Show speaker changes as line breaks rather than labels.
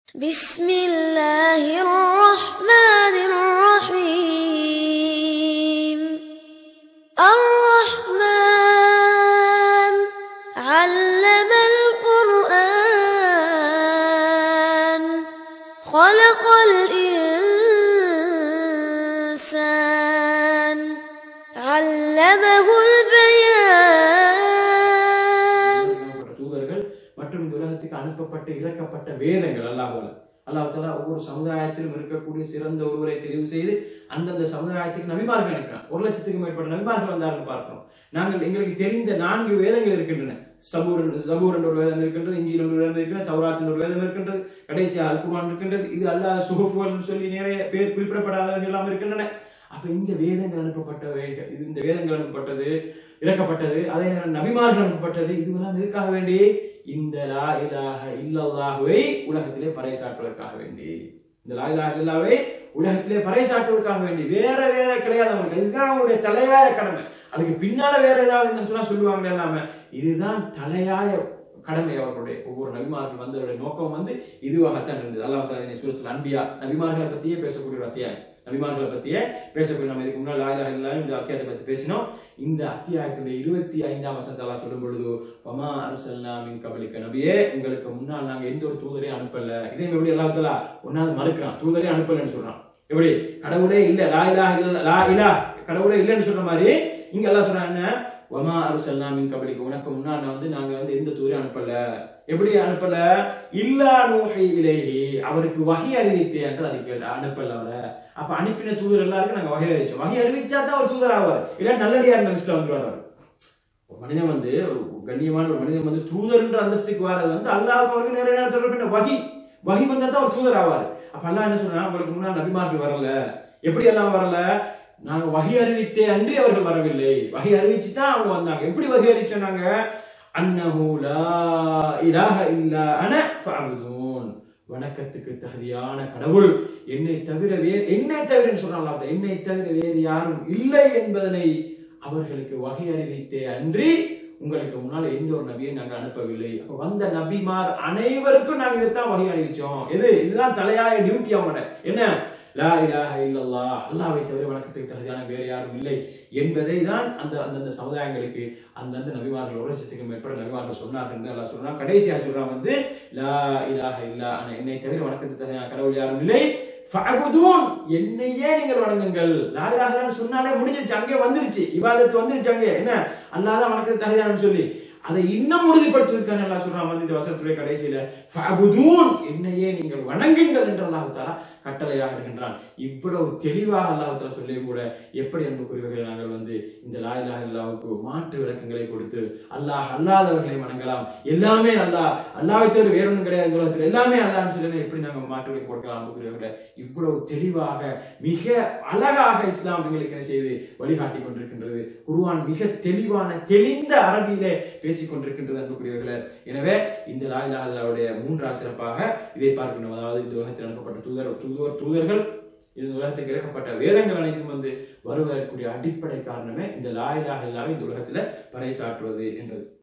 بسم الله الرحمن الرحيم الرحمن علم القرآن خلق الإنسان علمه البيان
அனுப்பப்பட்ட தூதர்கள் மற்றும் இந்த உலகத்துக்கு அனுப்பப்பட்ட இறக்கப்பட்ட வேதங்கள் அல்லாஹால அல்லாஹ் தாலா ஒவ்வொரு சமுதாயத்திலும் இருக்கக்கூடிய சிறந்த ஒருவரை தெரிவு செய்து அந்தந்த சமுதாயத்துக்கு நபிமார்கள் அனுப்பினான் ஒரு லட்சத்துக்கு மேற்பட்ட நபிமார்கள் வந்தார்கள் பார்க்கிறோம் நாங்கள் எங்களுக்கு தெரிந்த நான்கு வேதங்கள் இருக்கின்றன சபூர் சபூர் என்ற ஒரு வேதம் இருக்கின்றது இஞ்சில் என்ற ஒரு வேதம் இருக்கின்றது தௌராத் என்ற ஒரு வேதம் இருக்கின்றது கடைசியாக அல் குர்ஆன் இருக்கின்றது இது அல்லாஹ் சுகுப்புகள் சொல்லி நிறைய பேர் குறிப்பிடப்படாதவர்கள் எல்லாம் இருக்கின்றன அப்ப இந்த வேதங்கள் அனுப்பப்பட்டவை இது இந்த வேதங்கள் அனுப்பப்பட்டது இறக்கப்பட்டது அதே நேரம் நபிமார்கள் அனுப்பப்பட்டது இதுவெல்லாம் எதுக்காக வேண்டி இந்த லா இலாஹ இல்லல்லாஹுவை உலகத்திலே பறைசாற்றுவதற்காக வேண்டி இந்த லா இலாஹ இல்லல்லாவை உலகத்திலே பறைசாற்றுவதற்காக வேண்டி வேற வேற கிடையாது அவங்களுக்கு இதுதான் அவங்களுடைய தலையாய கடமை அதுக்கு பின்னால வேற ஏதாவது சொன்னா சொல்லுவாங்க இல்லாம இதுதான் தலையாய கடமை அவர்களுடைய ஒவ்வொரு நபிமார்கள் வந்தவருடைய நோக்கம் வந்து இதுவாகத்தான் இருந்தது அல்லாஹ் தாலா சூரத்தில் அன்பியா நபிமார்களை பத்தியே பேசக்கூடிய ஒரு அத்தியாயம் நபிமார்களை பத்தியே பேசக்கூடிய நம்ம இதுக்கு முன்னால் ஆயுதம் இல்லாமல் இந்த அத்தியாயத்தை பத்தி பேசினோம் இந்த அத்தியாயத்துடைய இருபத்தி ஐந்தாம் வசனத்தை அல்லாஹ் சொல்லும் பொழுது வமா அரசல்லா மின் கபலிக்க நபியே உங்களுக்கு முன்னால் நாங்க எந்த ஒரு தூதரையும் அனுப்பல இதே எப்படி அல்லாஹ் தாலா ஒன்னாவது மறுக்கிறான் தூதரே அனுப்பலன்னு சொல்றான் எப்படி கடவுளே இல்ல லா இலா இல்ல லா இலா கடவுளே இல்லைன்னு சொல்ற மாதிரி இங்க எல்லாம் சொல்றாங்க என்ன வமா அரசல்லா மின் கபலிக்க உனக்கு முன்னால் நான் வந்து நாங்க வந்து எந்த தூதரையும் அனுப்பல எப்படி அனுப்பல இல்லா நூஹி இலேஹி அவருக்கு வகை அறிவித்தே என்று அதுக்கு அனுப்பல அவரை அப்ப அனுப்பின தூதர் எல்லாருக்கும் நாங்க வகை அறிவிச்சோம் வகை அறிவிச்சா தான் ஒரு தூதர் ஆவார் இல்ல நல்லடியார் லிஸ்ட்ல வந்துருவார் அவர் ஒரு மனிதன் வந்து ஒரு கண்ணியமான ஒரு மனிதன் வந்து தூதர்ன்ற அந்தஸ்துக்கு வர்றது வந்து அல்லாஹ் அவருக்கு நிறைய தொடர்பு வகி வகி வந்தா தான் ஒரு தூதர் ஆவார் அப்ப அல்லாஹ் என்ன சொன்னா உங்களுக்கு முன்னால் நபிமார்கள் வரல எப்படி எல்லாம் வரல நாங்க வகை அறிவித்தே அன்றி அவர்கள் வரவில்லை வகை அறிவிச்சு தான் அவங்க வந்தாங்க எப்படி வகை அறிவிச்சோன்னாங்க அன்னஹு லா இலாஹ இல்லா அன ஃபஅபுதூன் வணக்கத்துக்கு தகுதியான கடவுள் என்னை தவிர வேறு என்னை தவிர சொன்னாங்க என்னை தவிர வேறு யாரும் இல்லை என்பதனை அவர்களுக்கு வகை அறிவித்தே அன்றி உங்களுக்கு முன்னால் எந்த ஒரு நபியை நாங்கள் அனுப்பவில்லை அப்ப வந்த நபிமார் அனைவருக்கும் நாங்க இதைத்தான் வகை அறிவிச்சோம் எது இதுதான் தலையாய டியூட்டி அவங்களோட என்ன லா இலாஹ இல்லல்லாஹ் அல்லாஹ்வை தவிர வணக்கத்துக்கு தகுதியான வேறு யாரும் இல்லை என்பதை தான் அந்த அந்தந்த சமுதாயங்களுக்கு அந்தந்த நபிமார்கள் ஒரு லட்சத்துக்கு மேற்பட்ட நபிமார்கள் சொன்னார்கள் என்று அல்லாஹ் சொல்றான் கடைசியா சொல்றான் வந்து லா இலாஹ இல்லா ஆனா என்னை தவிர வணக்கத்துக்கு தகுதியான கடவுள் யாரும் இல்லை ஃபஅபுதூன் என்னையே நீங்கள் வணங்குங்கள் லா இலாஹ இல்லல்லாஹ் சொன்னாலே முடிஞ்சிருச்சு அங்கே வந்துருச்சு இபாதத்து வந்துருச்சு அங்கே என்ன அல்லாஹ் தான் வணக்கத்துக்கு தகுதியானு சொல்லி அதை இன்னும் உறுதிப்படுத்துவதற்கான அல்லாஹ் சொல்றான் வந்து இந்த வசனத்துடைய கடைசியில ஃபஅபுதூன் என்னையே நீங்கள் வணங்குங்கள் என்று அல்லாஹ் தஆலா கட்டளையாக இருக்கின்றான் இவ்வளவு தெளிவாக அல்லாஹ் தஆலா சொல்லியும் கூட எப்படி அன்புக்குரியவர்களை நாங்கள் வந்து இந்த லா இலாஹ இல்லாவுக்கு மாற்று விளக்கங்களை கொடுத்து அல்லாஹ் அல்லாதவர்களை வணங்கலாம் எல்லாமே அல்லாஹ் அல்லாஹ்வை தவிர வேற ஒன்றும் கிடையாது இந்த உலகத்தில் எல்லாமே அல்லாஹ்னு சொல்லி எப்படி நாங்கள் மாற்று விளக்கம் கொடுக்கலாம் அன்புக்குரியவர்களை இவ்வளவு தெளிவாக மிக அழகாக இஸ்லாம் எங்களுக்கு என்ன செய்து வழிகாட்டி கொண்டிருக்கின்றது குர்ஆன் மிக தெளிவான தெளிந்த அரபியிலே பேசிக் கொண்டிருக்கின்றது அன்புக்குரியவர்களே எனவே இந்த லா இலாஹ இல்லாவுடைய மூன்றாவது சிறப்பாக இதை பார்க்கணும் அதாவது இந்த உலகத்தில் அனுப்பப்பட்ட தூதர் தூதர் தூதர்கள் இந்த உலகத்துக்கு இறக்கப்பட்ட வேதங்கள் அனைத்தும் வந்து வருவதற்குரிய அடிப்படை காரணமே இந்த லா இலாஹ இல்லாவை இந்த உலகத்துல பறைசாற்றுவது என்றது